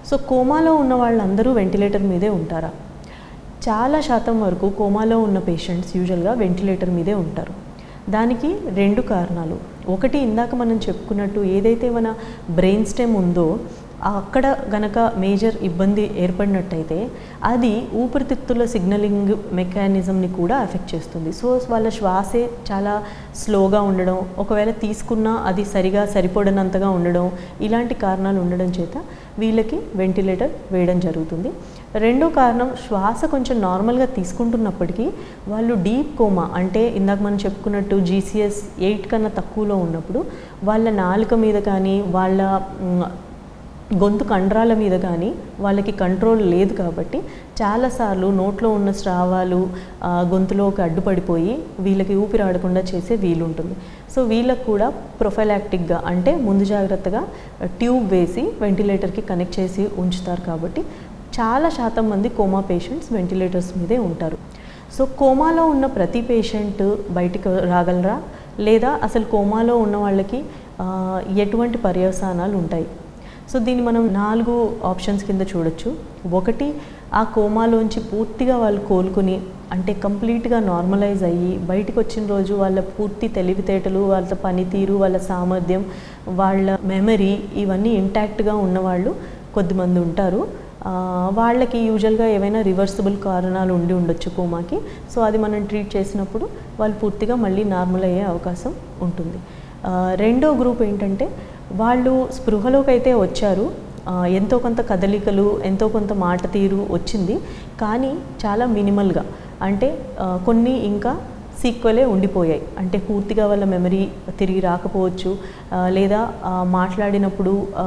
so కోమాలో ఉన్న వాళ్ళందరూ వెంటిలేటర్ మీదే ఉంటారా చాలా శాతం వరకు కోమాలో ఉన్న పేషెంట్స్ యూజువల్గా వెంటిలేటర్ మీదే ఉంటారు దానికి రెండు కారణాలు ఒకటి ఇందాక మనం చెప్పుకున్నట్టు ఏదైతే మన బ్రెయిన్ స్టెమ్ ఉందో అక్కడ గనక మేజర్ ఇబ్బంది ఏర్పడినట్టయితే అది ఊపిరితిత్తుల సిగ్నలింగ్ మెకానిజంని కూడా ఎఫెక్ట్ చేస్తుంది సో వాళ్ళ శ్వాసే చాలా స్లోగా ఉండడం ఒకవేళ తీసుకున్నా అది సరిగా సరిపడినంతగా ఉండడం ఇలాంటి కారణాలు ఉండడం చేత వీళ్ళకి వెంటిలేటర్ వేయడం జరుగుతుంది రెండో కారణం శ్వాస కొంచెం నార్మల్గా తీసుకుంటున్నప్పటికీ వాళ్ళు డీప్ కోమా అంటే ఇందాక మనం చెప్పుకున్నట్టు జీసీఎస్ ఎయిట్ కన్నా తక్కువలో ఉన్నప్పుడు వాళ్ళ నాలుక మీద కానీ వాళ్ళ మ్, గొంతు కండరాల మీద కానీ వాళ్ళకి కంట్రోల్ లేదు కాబట్టి చాలాసార్లు నోట్లో ఉన్న స్రావాలు ఆ, గొంతులోకి అడ్డుపడిపోయి వీళ్ళకి ఊపిరాడకుండా చేసే వీలుంటుంది సో వీళ్ళకు కూడా ప్రొఫైలాక్టిక్గా అంటే ముందు జాగ్రత్తగా ట్యూబ్ వేసి వెంటిలేటర్కి కనెక్ట్ చేసి ఉంచుతారు కాబట్టి చాలా శాతం మంది కోమా పేషెంట్స్ వెంటిలేటర్స్ మీదే ఉంటారు సో కోమాలో ఉన్న ప్రతి పేషెంట్ బయటికి రాగలరా లేదా అసలు కోమాలో ఉన్న వాళ్ళకి ఆ, ఎటువంటి పర్యవసానాలు ఉంటాయి సో దీన్ని మనం నాలుగు ఆప్షన్స్ కింద చూడొచ్చు ఒకటి ఆ కోమాలోంచి పూర్తిగా వాళ్ళు కోలుకుని అంటే కంప్లీట్గా నార్మలైజ్ అయ్యి బయటకు వచ్చిన రోజు వాళ్ళ పూర్తి తెలివితేటలు వాళ్ళ పనితీరు వాళ్ళ సామర్థ్యం వాళ్ళ మెమరీ ఇవన్నీ ఇంటాక్ట్గా ఉన్నవాళ్ళు కొద్దిమంది ఉంటారు ఆ, వాళ్ళకి యూజువల్గా ఏవైనా రివర్సిబుల్ కారణాలు ఉండి ఉండొచ్చు కోమాకి సో అది మనం ట్రీట్ చేసినప్పుడు వాళ్ళు పూర్తిగా మళ్ళీ నార్మల్ అయ్యే అవకాశం ఉంటుంది ఆ, రెండో గ్రూప్ ఏంటంటే వాళ్ళు స్పృహలోకి అయితే వచ్చారు ఆ, ఎంతో కొంత కదలికలు ఎంతో కొంత మాట తీరు వచ్చింది కానీ చాలా మినిమల్గా అంటే ఆ, కొన్ని ఇంకా సీక్వెలే ఉండిపోయాయి అంటే పూర్తిగా వాళ్ళ మెమరీ తిరిగి రాకపోవచ్చు ఆ, లేదా ఆ, మాట్లాడినప్పుడు ఆ,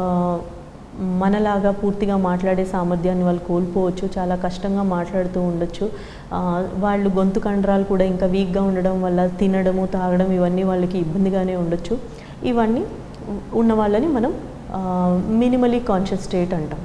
మనలాగా పూర్తిగా మాట్లాడే సామర్థ్యాన్ని వాళ్ళు కోల్పోవచ్చు చాలా కష్టంగా మాట్లాడుతూ ఉండొచ్చు ఆ, వాళ్ళు గొంతు కండరాలు కూడా ఇంకా వీక్గా ఉండడం వల్ల తినడము తాగడం ఇవన్నీ వాళ్ళకి ఇబ్బందిగానే ఉండొచ్చు ఇవన్నీ ఉన్న వాళ్ళని మనం మినిమలీ కాన్షియస్ స్టేట్ అంటాం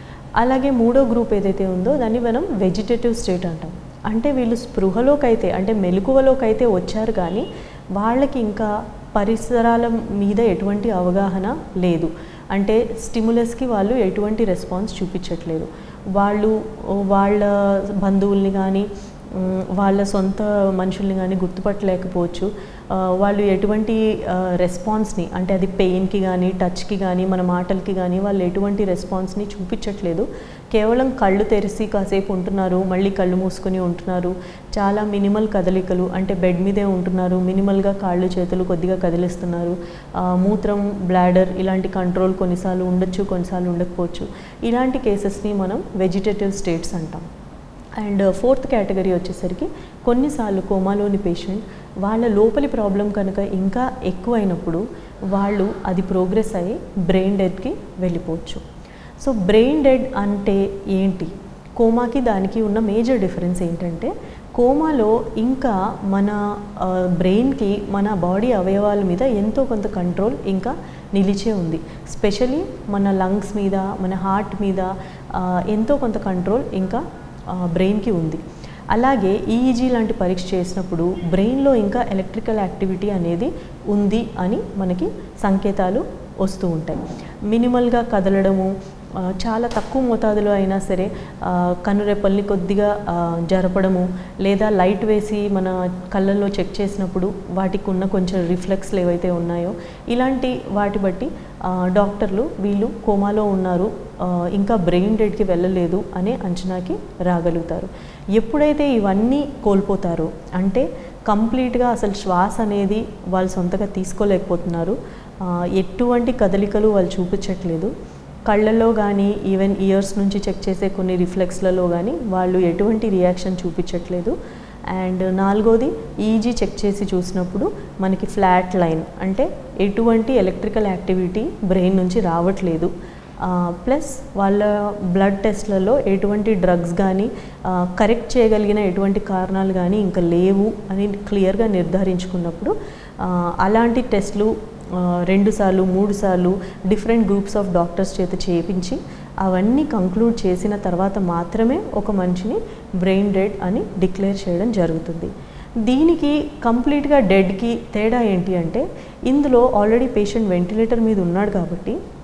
అలాగే మూడో గ్రూప్ ఏదైతే ఉందో దాన్ని మనం వెజిటేటివ్ స్టేట్ అంటాం అంటే వీళ్ళు స్పృహలోకి అయితే అంటే మెలకువలోకి అయితే వచ్చారు కానీ వాళ్ళకి ఇంకా పరిసరాల మీద ఎటువంటి అవగాహన లేదు అంటే స్టిములస్కి వాళ్ళు ఎటువంటి రెస్పాన్స్ చూపించట్లేదు వాళ్ళు వాళ్ళ బంధువుల్ని కానీ మ్, వాళ్ళ సొంత మనుషుల్ని కానీ గుర్తుపట్టలేకపోవచ్చు ఆ, వాళ్ళు ఎటువంటి రెస్పాన్స్ని అంటే అది పెయిన్కి కానీ టచ్కి కానీ మన మాటలకి కానీ వాళ్ళు ఎటువంటి రెస్పాన్స్ని చూపించట్లేదు కేవలం కళ్ళు తెరిచి కాసేపు ఉంటున్నారు మళ్ళీ కళ్ళు మూసుకొని ఉంటున్నారు చాలా మినిమల్ కదలికలు అంటే బెడ్ మీదే ఉంటున్నారు మినిమల్గా కాళ్ళు చేతులు కొద్దిగా కదిలిస్తున్నారు ఆ, మూత్రం బ్లాడర్ ఇలాంటి కంట్రోల్ కొన్నిసార్లు ఉండొచ్చు కొన్నిసార్లు ఉండకపోవచ్చు ఇలాంటి కేసెస్ని మనం వెజిటేటివ్ స్టేట్స్ అంటాం అండ్ ఫోర్త్ కేటగిరీ వచ్చేసరికి కొన్నిసార్లు కోమాలోని పేషెంట్ వాళ్ళ లోపలి ప్రాబ్లం కనుక ఇంకా ఎక్కువైనప్పుడు వాళ్ళు అది ప్రోగ్రెస్ అయ్యి బ్రెయిన్ డెడ్కి వెళ్ళిపోవచ్చు సో బ్రెయిన్ డెడ్ అంటే ఏంటి కోమాకి దానికి ఉన్న మేజర్ డిఫరెన్స్ ఏంటంటే కోమాలో ఇంకా మన బ్రెయిన్కి మన బాడీ అవయవాల మీద ఎంతో కొంత కంట్రోల్ ఇంకా నిలిచే ఉంది స్పెషలీ మన లంగ్స్ మీద మన హార్ట్ మీద ఆ, ఎంతో కొంత కంట్రోల్ ఇంకా బ్రెయిన్కి ఉంది అలాగే ఈఈజీ లాంటి పరీక్ష చేసినప్పుడు బ్రెయిన్లో ఇంకా ఎలక్ట్రికల్ యాక్టివిటీ అనేది ఉంది అని మనకి సంకేతాలు వస్తూ ఉంటాయి మినిమల్గా కదలడము ఆ, చాలా తక్కువ మోతాదులో అయినా సరే ఆ, కనురెప్పల్ని కొద్దిగా ఆ, జరపడము లేదా లైట్ వేసి మన కళ్ళల్లో చెక్ చేసినప్పుడు వాటికి ఉన్న కొంచెం రిఫ్లెక్స్లు ఏవైతే ఉన్నాయో ఇలాంటి వాటి బట్టి ఆ, డాక్టర్లు వీళ్ళు కోమాలో ఉన్నారు ఆ, ఇంకా బ్రెయిన్ డెడ్కి వెళ్ళలేదు అనే అంచనాకి రాగలుగుతారు ఎప్పుడైతే ఇవన్నీ కోల్పోతారో అంటే కంప్లీట్గా అసలు శ్వాస అనేది వాళ్ళు సొంతగా తీసుకోలేకపోతున్నారు ఆ, ఎటువంటి కదలికలు వాళ్ళు చూపించట్లేదు కళ్ళల్లో కానీ ఈవెన్ ఇయర్స్ నుంచి చెక్ చేసే కొన్ని రిఫ్లెక్స్లలో కానీ వాళ్ళు ఎటువంటి రియాక్షన్ చూపించట్లేదు అండ్ నాలుగోది ఈజీ చెక్ చేసి చూసినప్పుడు మనకి ఫ్లాట్ లైన్ అంటే ఎటువంటి ఎలక్ట్రికల్ యాక్టివిటీ బ్రెయిన్ నుంచి రావట్లేదు ప్లస్ వాళ్ళ బ్లడ్ టెస్ట్లలో ఎటువంటి డ్రగ్స్ కానీ కరెక్ట్ చేయగలిగిన ఎటువంటి కారణాలు కానీ ఇంకా లేవు అని క్లియర్గా నిర్ధారించుకున్నప్పుడు ఆ, అలాంటి టెస్ట్లు ఆ, రెండు సార్లు మూడు సార్లు డిఫరెంట్ గ్రూప్స్ ఆఫ్ డాక్టర్స్ చేత చేయించి అవన్నీ కంక్లూడ్ చేసిన తర్వాత మాత్రమే ఒక మనిషిని బ్రెయిన్ డెడ్ అని డిక్లేర్ చేయడం జరుగుతుంది దీనికి కంప్లీట్గా డెడ్కి తేడా ఏంటి అంటే ఇందులో ఆల్రెడీ పేషెంట్ వెంటిలేటర్ మీద ఉన్నాడు కాబట్టి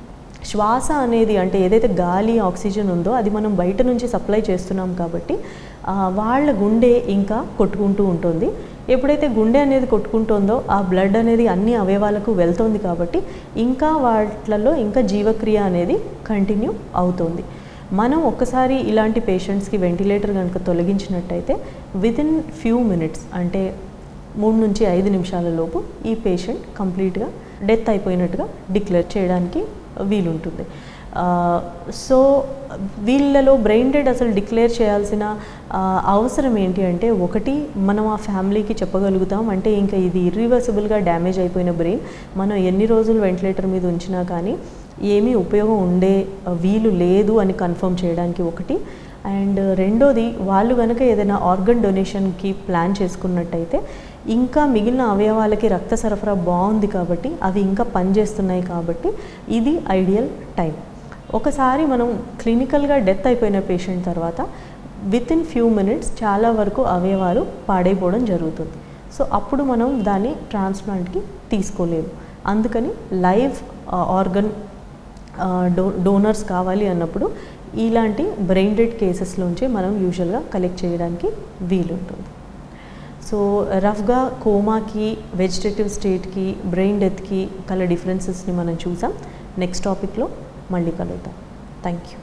శ్వాస అనేది అంటే ఏదైతే గాలి ఆక్సిజన్ ఉందో అది మనం బయట నుంచి సప్లై చేస్తున్నాం కాబట్టి ఆ, వాళ్ళ గుండె ఇంకా కొట్టుకుంటూ ఉంటుంది ఎప్పుడైతే గుండె అనేది కొట్టుకుంటుందో ఆ బ్లడ్ అనేది అన్ని అవయవాలకు వెళ్తుంది కాబట్టి ఇంకా వాటిలలో ఇంకా జీవక్రియ అనేది కంటిన్యూ అవుతుంది మనం ఒక్కసారి ఇలాంటి పేషెంట్స్కి వెంటిలేటర్ కనుక తొలగించినట్టయితే వితిన్ ఫ్యూ మినిట్స్ అంటే మూడు నుంచి ఐదు నిమిషాల లోపు ఈ పేషెంట్ కంప్లీట్గా డెత్ అయిపోయినట్టుగా డిక్లేర్ చేయడానికి వీలుంటుంది సో వీళ్ళలో బ్రెయిన్ డెడ్ అసలు డిక్లేర్ చేయాల్సిన ఆ, అవసరం ఏంటి అంటే ఒకటి మనం ఆ ఫ్యామిలీకి చెప్పగలుగుతాం అంటే ఇంకా ఇది ఇర్రివర్సిబుల్గా డ్యామేజ్ అయిపోయిన బ్రెయిన్ మనం ఎన్ని రోజులు వెంటిలేటర్ మీద ఉంచినా కానీ ఏమీ ఉపయోగం ఉండే ఆ, వీలు లేదు అని కన్ఫర్మ్ చేయడానికి ఒకటి అండ్ రెండోది వాళ్ళు కనుక ఏదైనా ఆర్గన్ డొనేషన్కి ప్లాన్ చేసుకున్నట్టయితే ఇంకా మిగిలిన అవయవాలకి రక్త సరఫరా బాగుంది కాబట్టి అవి ఇంకా పనిచేస్తున్నాయి కాబట్టి ఇది ఐడియల్ టైం ఒకసారి మనం క్లినికల్గా డెత్ అయిపోయిన పేషెంట్ తర్వాత విత్ ఇన్ ఫ్యూ మినిట్స్ చాలా వరకు అవయవాలు పాడైపోవడం జరుగుతుంది సో అప్పుడు మనం దాన్ని ట్రాన్స్ప్లాంట్కి తీసుకోలేము అందుకని లైవ్ ఆర్గన్ డో డోనర్స్ కావాలి అన్నప్పుడు ఇలాంటి బ్రెయిన్ డెడ్ కేసెస్లోంచి మనం యూజువల్గా కలెక్ట్ చేయడానికి వీలుంటుంది సో రఫ్గా కోమాకి వెజిటేటివ్ స్టేట్కి బ్రెయిన్ డెత్కి కల డిఫరెన్సెస్ని మనం చూసాం నెక్స్ట్ టాపిక్లో మళ్ళీ కలుద్దాం థ్యాంక్ యూ